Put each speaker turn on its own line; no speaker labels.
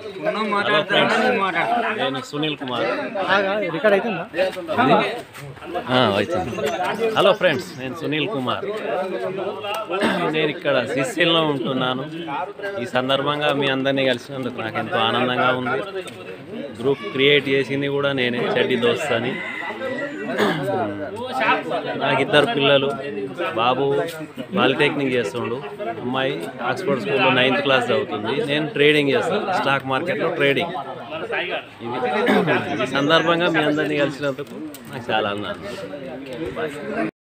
hello friends నేను Sunil Kumar
record అవుతుందా
ఆ, అవుతుంది హలో ఫ్రెండ్స్ నేను సునీల్ కుమార్ నేను ఇక్కడ సిసిఎల్లో ఉంటున్నాను ఈ సందర్భంగా మీ అందరినీ కలిసినందుకు నాకు ఎంతో ఆనందంగా ఉంది గ్రూప్ క్రియేట్ చేసింది కూడా నేనే చెడ్డి దోస్త్ అని నాకు ఇద్దరు పిల్లలు బాబు పాలిటెక్నిక్ చేస్తుండు అమ్మాయి ఆక్స్ఫర్డ్ స్కూల్లో నైన్త్ క్లాస్ చదువుతుంది నేను ట్రేడింగ్ చేస్తాను స్టాక్ మార్కెట్లో ట్రేడింగ్ ఇది ఈ సందర్భంగా మీ అందరినీ కలిసినందుకు నాకు చాలా ఆనందం